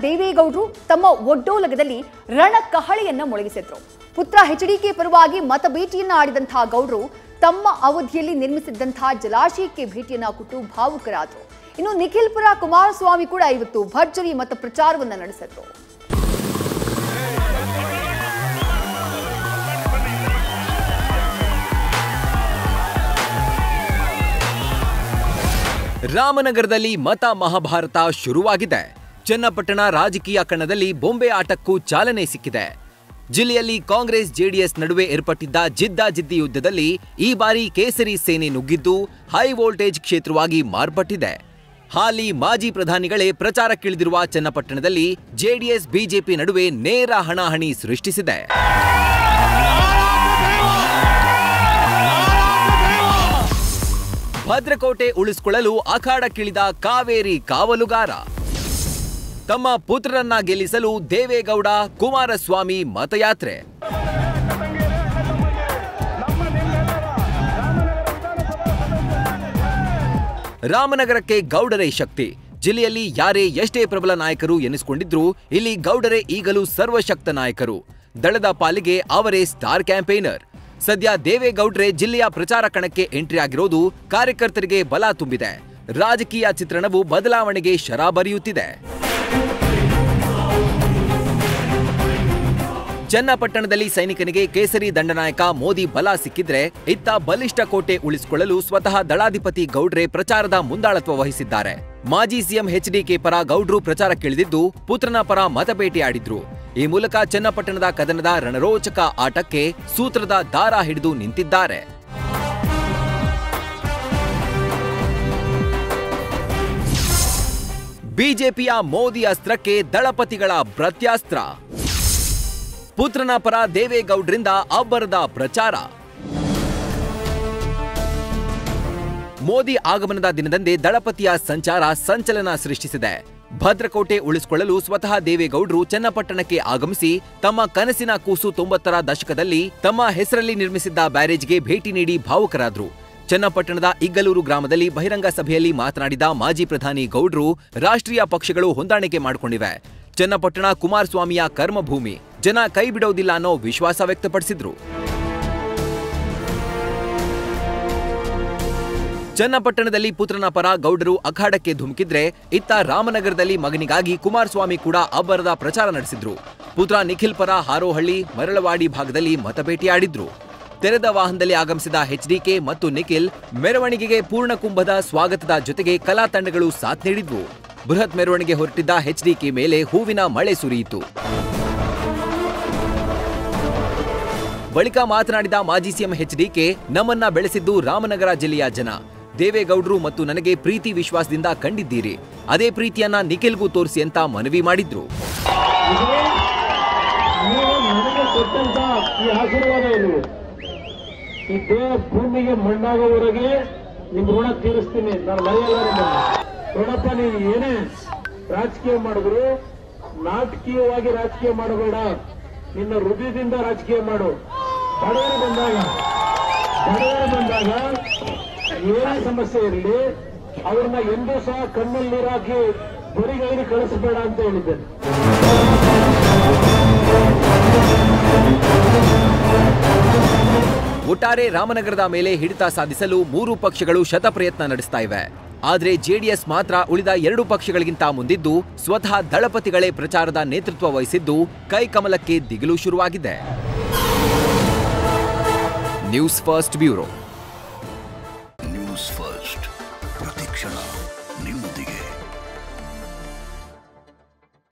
ದೇವೇಗೌಡರು ತಮ್ಮ ಒಡ್ಡೋಲಗದಲ್ಲಿ ರಣಕಹಳೆಯನ್ನ ಮೊಳಗಿಸಿದ್ರು ಪುತ್ರ ಎಚ್ಡಿಕೆ ಪರವಾಗಿ ಮತ ಭೇಟಿಯನ್ನ ಆಡಿದಂತಹ ಗೌಡ್ರು ತಮ್ಮ ಅವಧಿಯಲ್ಲಿ ನಿರ್ಮಿಸಿದ್ದಂತಹ ಜಲಾಶಯಕ್ಕೆ ಭೇಟಿಯನ್ನ ಕೊಟ್ಟು ಭಾವುಕರಾದ್ರು ಇನ್ನು ನಿಖಿಲ್ ಪುರ ಕುಮಾರಸ್ವಾಮಿ ಕೂಡ ಇವತ್ತು ಭರ್ಜರಿ ಮತ ಪ್ರಚಾರವನ್ನ ನಡೆಸಿದ್ರು ರಾಮನಗರದಲ್ಲಿ ಮತ ಮಹಾಭಾರತ ಶುರುವಾಗಿದೆ ಚನ್ನಪಟ್ಟಣ ರಾಜಕೀಯ ಕಣದಲ್ಲಿ ಬೊಂಬೆ ಆಟಕ್ಕೂ ಚಾಲನೆ ಸಿಕ್ಕಿದೆ ಜಿಲ್ಲೆಯಲ್ಲಿ ಕಾಂಗ್ರೆಸ್ ಜೆಡಿಎಸ್ ನಡುವೆ ಏರ್ಪಟ್ಟಿದ್ದ ಜಿದ್ದಾಜಿದ್ದಿ ಯುದ್ಧದಲ್ಲಿ ಈ ಬಾರಿ ಕೇಸರಿ ಸೇನೆ ನುಗ್ಗಿದ್ದು ಹೈ ವೋಲ್ಟೇಜ್ ಕ್ಷೇತ್ರವಾಗಿ ಮಾರ್ಪಟ್ಟಿದೆ ಹಾಲಿ ಮಾಜಿ ಪ್ರಧಾನಿಗಳೇ ಪ್ರಚಾರಕ್ಕಿಳಿದಿರುವ ಚನ್ನಪಟ್ಟಣದಲ್ಲಿ ಜೆಡಿಎಸ್ ಬಿಜೆಪಿ ನಡುವೆ ನೇರ ಹಣಾಹಣಿ ಸೃಷ್ಟಿಸಿದೆ ಭದ್ರಕೋಟೆ ಉಳಿಸಿಕೊಳ್ಳಲು ಅಖಾಡಕ್ಕಿಳಿದ ಕಾವೇರಿ ಕಾವಲುಗಾರ ತಮ್ಮ ಪುತ್ರರನ್ನ ಗೆಲ್ಲಿಸಲು ದೇವೇಗೌಡ ಕುಮಾರಸ್ವಾಮಿ ಮತಯಾತ್ರೆ ರಾಮನಗರಕ್ಕೆ ಗೌಡರೇ ಶಕ್ತಿ ಜಿಲ್ಲೆಯಲ್ಲಿ ಯಾರೇ ಎಷ್ಟೇ ಪ್ರಬಲ ನಾಯಕರು ಎನಿಸಿಕೊಂಡಿದ್ರೂ ಇಲ್ಲಿ ಗೌಡರೇ ಈಗಲೂ ಸರ್ವಶಕ್ತ ನಾಯಕರು ದಳದ ಪಾಲಿಗೆ ಅವರೇ ಸ್ಟಾರ್ ಕ್ಯಾಂಪೇನರ್ ಸದ್ಯ ದೇವೇಗೌಡ್ರೆ ಜಿಲ್ಲೆಯ ಪ್ರಚಾರ ಕಣಕ್ಕೆ ಎಂಟ್ರಿ ಆಗಿರೋದು ಕಾರ್ಯಕರ್ತರಿಗೆ ಬಲ ತುಂಬಿದೆ ರಾಜಕೀಯ ಚಿತ್ರಣವು ಬದಲಾವಣೆಗೆ ಶರ ಬರೆಯುತ್ತಿದೆ ಚನ್ನಪಟ್ಟಣದಲ್ಲಿ ಸೈನಿಕನಿಗೆ ಕೇಸರಿ ದಂಡನಾಯಕ ಮೋದಿ ಬಲ ಸಿಕ್ಕಿದ್ರೆ ಇತ್ತ ಬಲಿಷ್ಠ ಕೋಟೆ ಉಳಿಸಿಕೊಳ್ಳಲು ಸ್ವತಃ ದಳಾಧಿಪತಿ ಗೌಡ್ರೆ ಪ್ರಚಾರದ ಮುಂದಾಳತ್ವ ವಹಿಸಿದ್ದಾರೆ ಮಾಜಿ ಸಿಎಂ ಎಚ್ಡಿಕೆ ಪರ ಗೌಡ್ರು ಪ್ರಚಾರಕ್ಕಿಳಿದಿದ್ದು ಪುತ್ರನ ಪರ ಮತಬೇಟೆಯಾಡಿದ್ರು ಈ ಮೂಲಕ ಚನ್ನಪಟ್ಟಣದ ಕದನದ ರಣರೋಚಕ ಆಟಕ್ಕೆ ಸೂತ್ರದ ದಾರ ಹಿಡಿದು ನಿಂತಿದ್ದಾರೆ ಬಿಜೆಪಿಯ ಮೋದಿ ಅಸ್ತ್ರಕ್ಕೆ ದಳಪತಿಗಳ ಪ್ರತ್ಯಾಸ್ತ್ರ ಪುತ್ರನ ಪರ ದೇವೇಗೌಡ್ರಿಂದ ಅಬ್ಬರದ ಪ್ರಚಾರ ಮೋದಿ ಆಗಮನದ ದಿನದಂದೇ ದಳಪತಿಯ ಸಂಚಾರ ಸಂಚಲನ ಸೃಷ್ಟಿಸಿದೆ ಭದ್ರಕೋಟೆ ಉಳಿಸಿಕೊಳ್ಳಲು ಸ್ವತಃ ದೇವೇಗೌಡರು ಚನ್ನಪಟ್ಟಣಕ್ಕೆ ಆಗಮಿಸಿ ತಮ್ಮ ಕನಸಿನ ಕೂಸು ತೊಂಬತ್ತರ ದಶಕದಲ್ಲಿ ತಮ್ಮ ಹೆಸರಲ್ಲಿ ನಿರ್ಮಿಸಿದ್ದ ಬ್ಯಾರೇಜ್ಗೆ ಭೇಟಿ ನೀಡಿ ಭಾವುಕರಾದ್ರು ಚನ್ನಪಟ್ಟಣದ ಇಗ್ಗಲೂರು ಗ್ರಾಮದಲ್ಲಿ ಬಹಿರಂಗ ಸಭೆಯಲ್ಲಿ ಮಾತನಾಡಿದ ಮಾಜಿ ಪ್ರಧಾನಿ ಗೌಡ್ರು ರಾಷ್ಟ್ರೀಯ ಪಕ್ಷಗಳು ಹೊಂದಾಣಿಕೆ ಮಾಡಿಕೊಂಡಿವೆ ಚನ್ನಪಟ್ಟಣ ಕುಮಾರಸ್ವಾಮಿಯ ಕರ್ಮಭೂಮಿ ಜನ ಕೈ ಬಿಡೋದಿಲ್ಲ ಅನ್ನೋ ವಿಶ್ವಾಸ ವ್ಯಕ್ತಪಡಿಸಿದ್ರು ಚನ್ನಪಟ್ಟಣದಲ್ಲಿ ಪುತ್ರನ ಪರ ಗೌಡರು ಅಖಾಡಕ್ಕೆ ಧುಮುಕಿದ್ರೆ ಇತ್ತ ರಾಮನಗರದಲ್ಲಿ ಮಗನಿಗಾಗಿ ಕುಮಾರಸ್ವಾಮಿ ಕೂಡ ಅಬ್ಬರದ ಪ್ರಚಾರ ನಡೆಸಿದ್ರು ಪುತ್ರ ನಿಖಿಲ್ ಪರ ಹಾರೋಹಳ್ಳಿ ಮರಳವಾಡಿ ಭಾಗದಲ್ಲಿ ಮತಬೇಟೆಯಾಡಿದ್ರು ತೆರೆದ ವಾಹನದಲ್ಲಿ ಆಗಮಿಸಿದ ಎಚ್ಡಿಕೆ ಮತ್ತು ನಿಖಿಲ್ ಮೆರವಣಿಗೆಗೆ ಪೂರ್ಣ ಕುಂಭದ ಸ್ವಾಗತದ ಜೊತೆಗೆ ಕಲಾ ತಂಡಗಳು ಸಾಥ್ ನೀಡಿದ್ವು ಬೃಹತ್ ಮೆರವಣಿಗೆ ಹೊರಟಿದ್ದ ಎಚ್ಡಿಕೆ ಮೇಲೆ ಹೂವಿನ ಮಳೆ ಸುರಿಯಿತು ಬಳಿಕ ಮಾತನಾಡಿದ ಮಾಜಿ ಸಿಎಂ ಎಚ್ಡಿಕೆ ನಮ್ಮನ್ನ ಬೆಳೆಸಿದ್ದು ರಾಮನಗರ ಜಿಲ್ಲೆಯ ಜನ ದೇವೇಗೌಡರು ಮತ್ತು ನನಗೆ ಪ್ರೀತಿ ವಿಶ್ವಾಸದಿಂದ ಕಂಡಿದ್ದೀರಿ ಅದೇ ಪ್ರೀತಿಯನ್ನ ನಿಖಿಲ್ಗೂ ತೋರಿಸಿ ಅಂತ ಮನವಿ ಮಾಡಿದ್ರು ನೀವು ನನಗೆ ಕೊಟ್ಟಂತ ಈ ಆಶೀರ್ವಾದ ಇದು ಈ ದೇಹ ಭೂಮಿಗೆ ಮಣ್ಣಾಗೋವರೆಗೆ ನಿಮ್ ಋಣ ತೀರಿಸ್ತೀನಿ ನಾನು ಮರೆಯಲ್ಲ ನಿಮ್ಮನ್ನ. ನೋಡಪ್ಪ ನೀನು ಏನೇ ರಾಜಕೀಯ ಮಾಡಿದ್ರು ನಾಟಕೀಯವಾಗಿ ರಾಜಕೀಯ ಮಾಡಬೇಡ ನಿನ್ನ ಹೃದಯದಿಂದ ರಾಜಕೀಯ ಮಾಡು ಬಡವರು ಬಂದಾಗ ಬಡವರು ಬಂದಾಗ ಏನೇ ಸಮಸ್ಯೆ ಇರಲಿ ಅವ್ರನ್ನ ಎಂದೂ ಸಹ ಕಣ್ಣಲ್ಲಿ ನೀರಾಕಿ ಬರಿಗೈಲಿ ಕಳಿಸಬೇಡ ಅಂತ ಹೇಳಿದ್ದೇನೆ ಒಟ್ಟಾರೆ ರಾಮನಗರದ ಮೇಲೆ ಹಿಡಿತ ಸಾಧಿಸಲು ಮೂರು ಪಕ್ಷಗಳು ಶತಪ್ರಯತ್ನ ನಡೆಸ್ತಾ ಇವೆ ಆದ್ರೆ ಜೆಡಿಎಸ್ ಮಾತ್ರ ಉಳಿದ ಎರಡು ಪಕ್ಷಗಳಿಗಿಂತ ಮುಂದಿದ್ದು ಸ್ವತಃ ದಳಪತಿಗಳೇ ಪ್ರಚಾರದ ನೇತೃತ್ವ ವಹಿಸಿದ್ದು ಕೈಕಮಲಕ್ಕೆ ದಿಗಿಲು ಶುರುವಾಗಿದೆ news first bureau news first ಪ್ರತಿಕ್ಷಣ ನಿಮ್ಮೊಂದಿಗೆ